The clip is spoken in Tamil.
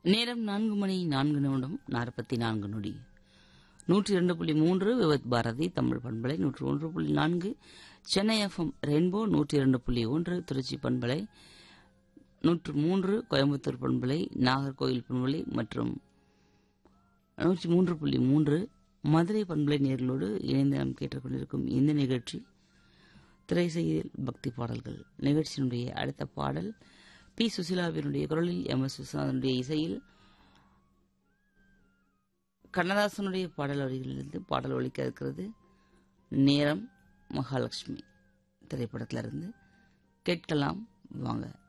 நேரம் நான்கு மணி நான்கு நிமிடம் நாற்பத்தி நான்கு நொடி நூற்றி இரண்டு புள்ளி மூன்று விவத் பாரதி தமிழ் பண்பலை நூற்று ஒன்று புள்ளி நான்கு சென்னை எஃப்எம் ரெயின்போ நூற்றி இரண்டு புள்ளி ஒன்று திருச்சி பண்பலை நூற்று மூன்று கோயம்புத்தூர் பண்பலை நாகர்கோயில் பண்பலை மற்றும் நூற்றி மூன்று புள்ளி மூன்று மதுரை பண்பலை நேர்களோடு இணைந்து நாம் கேட்டுக்கொண்டிருக்கும் இந்த நிகழ்ச்சி திரைசெய்தியில் பக்தி பாடல்கள் நிகழ்ச்சியினுடைய அடுத்த பாடல் பி சுசிலாவினுடைய குரலில் எம் எஸ் விஸ்வநாதனுடைய இசையில் கண்ணதாசனுடைய பாடல் வரிகளிலிருந்து பாடல் ஒலிக்க இருக்கிறது நேரம் மகாலட்சுமி திரைப்படத்திலிருந்து கேட்கலாம் வாங்க